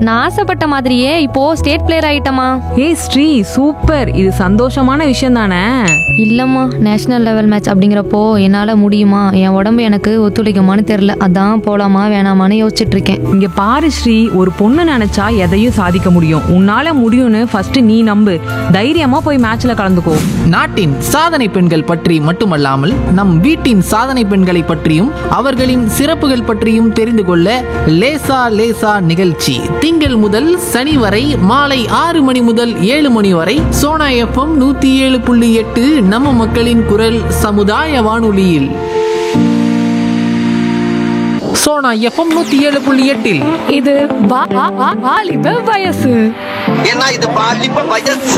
நான் ஆசைப்பட்ட மாதிரியே இப்போ ஸ்டேட் பிளேயர் ஆயிட்டமா ஏய் ஸ்ரீ சூப்பர் இது சந்தோஷமான விஷயம் தானே இல்லம்மா நேஷனல் லெவல் மேட்ச் அப்படிங்கிறப்போ என்னால முடியுமா என் உடம்பு எனக்கு ஒத்துழைக்குமான்னு தெரியல அதான் போலாமா வேணாமான்னு யோசிச்சுட்டு இருக்கேன் இங்க பாரு ஸ்ரீ ஒரு பொண்ணு நினைச்சா எதையும் சாதிக்க முடியும் உன்னால முடியும்னு ஃபர்ஸ்ட் நீ நம்பு தைரியமா போய் மேட்ச்ல கலந்துக்கோ நாட்டின் சாதனை பெண்கள் பற்றி மட்டுமல்லாமல் நம் வீட்டின் சாதனை பெண்களை பற்றியும் அவர்களின் சிறப்புகள் பற்றியும் தெரிந்து கொள்ள லேசா லேசா நிகழ்ச்சி திங்கள் முதல் சனி வரை மாலை ஆறு மணி முதல் ஏழு மணி வரை சோனா எஃப்எம் நூத்தி ஏழு புள்ளி எட்டு நம்ம மக்களின் குரல் சமுதாய வானொலியில் சோனா எஃப்எம் நூத்தி ஏழு புள்ளி எட்டில் இது வா- வா- வா- வாலிப வயசு ஏன்னா இது பாலிப்ப வயசு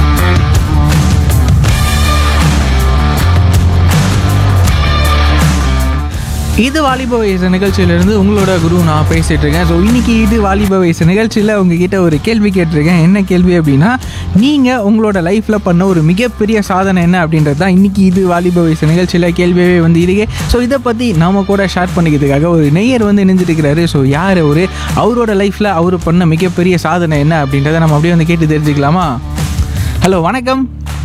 இது வாலிப வயசு நிகழ்ச்சியிலிருந்து உங்களோட குரு நான் பேசிட்டு இருக்கேன் ஸோ இன்னைக்கு இது வாலிப வயசு நிகழ்ச்சியில் உங்ககிட்ட ஒரு கேள்வி கேட்டிருக்கேன் என்ன கேள்வி அப்படின்னா நீங்கள் உங்களோட லைஃப்பில் பண்ண ஒரு மிகப்பெரிய சாதனை என்ன அப்படின்றது தான் இன்னைக்கு இது வாலிப வயசு நிகழ்ச்சியில் கேள்வியே வந்து இருக்கே ஸோ இதை பற்றி நாம கூட ஷேர் பண்ணிக்கிறதுக்காக ஒரு நெய்யர் வந்து இணைஞ்சிட்டு இருக்கிறாரு ஸோ யார் அவர் அவரோட லைஃப்பில் அவர் பண்ண மிகப்பெரிய சாதனை என்ன அப்படின்றத நம்ம அப்படியே வந்து கேட்டு தெரிஞ்சுக்கலாமா ஹலோ வணக்கம்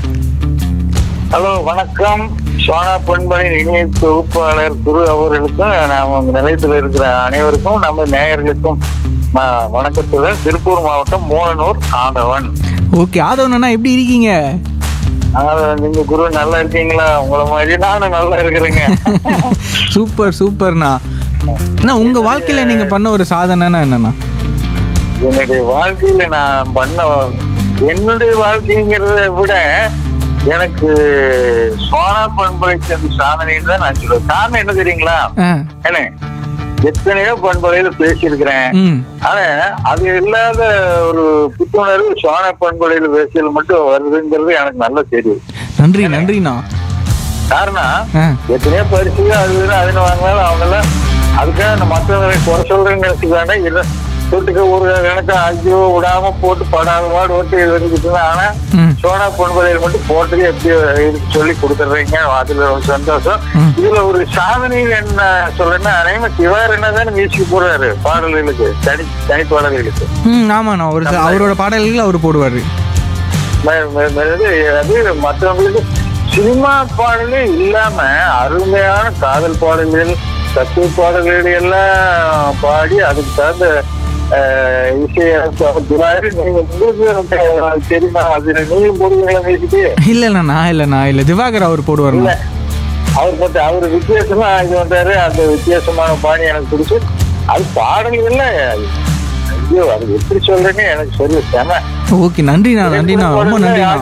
ஹலோ வணக்கம் சோனா பொன்பனை இணைய தொகுப்பாளர் குரு அவர்களுக்கும் நாம் உங்க நிலையத்தில் இருக்கிற அனைவருக்கும் நம்ம நேயர்களுக்கும் ம- வணக்கத்துடன் திருப்பூர் மாவட்டம் மூலனூர் ஆண்டவன் ஓகே ஆதவனா எப்படி இருக்கீங்க ஆதவன், நீங்க குரு நல்லா இருக்கீங்களா உங்களை மாதிரி நானும் நல்லா இருக்கிறேங்க சூப்பர் சூப்பர்ண்ணா அண்ணா உங்க வாழ்க்கையில நீங்க பண்ண ஒரு சாதனைனா என்னண்ணா என்னுடைய வாழ்க்கையில நான் பண்ண என்னுடைய வாழ்க்கைங்கிறத விட எனக்கு சோனா பண்பலை சேர்ந்த சாதனைன்னு தான் நான் சொல்லுவேன் காரணம் என்ன தெரியுங்களா ஆ, என்ன எத்தனையோ பண்பலையில பேசியிருக்கிறேன் ம் ஆனா அது இல்லாத ஒரு புத்துணர்வு சோனா பண்பலையில பேசியல் மட்டும் வருதுங்கிறது எனக்கு நல்லா தெரியும் நன்றி நன்றிண்ணா காரணம் ஆ, எத்தனையோ பரிசு அது இதுன்னு அதுன்னு வாங்கினாலும் அவங்க எல்லாம் அதுக்காக நான் மற்றவங்களை குறை சொல்றேன்னு நினைச்சுக்காங்க இல்ல தொட்டுக்க ஒரு கணக்கு ஐயோ விடாம போட்டு படாத பாடு ஓட்டு இருந்துட்டு ஆனா ம் சோனா பொன்பதையில் மட்டும் போட்டுக்கு எப்படி இருக்கு சொல்லி கொடுத்துட்றீங்க அதுல ஒரு சந்தோஷம் ம். இதுல ஒரு சாதனை என்ன சொல்றேன்னா அனைவரும் சிவார் என்னதான் மியூசிக் போடுறாரு பாடல்களுக்கு தனி தனி பாடல்களுக்கு ம் ஆமாண்ணா ஒரு ச- அவரோட பாடல்கள் அவர் போடுவாரு ம- ம- ம- இது அது மற்றவங்களுக்கு சினிமா பாடலே இல்லாம அருமையான காதல் பாடல்கள் தத்துவ பாடல்கள் எல்லாம் பாடி அதுக்கு தகுந்த அஹ், இசையை துராரு நீங்க உங்களுக்கு தெரியுமா அது நீங்க போடுவீங்களா பேசிட்டு இல்லைண்ணா நான் இல்லைண்ணா இல்லை திவாகர் அவர் போடுவாருண்ணா இல்ல அவர் பத்தி அவர் வித்தியாசமா இது வந்தாரு அந்த வித்தியாசமான பாணி எனக்கு பிடிச்சு அது பாடல்கள்ல ஐயோ அது எப்படி சொல்றேன்னு எனக்கு சொல்லு செம ஓகே நன்றிண்ணா நன்றிண்ணா ரொம்ப நன்றிண்ணா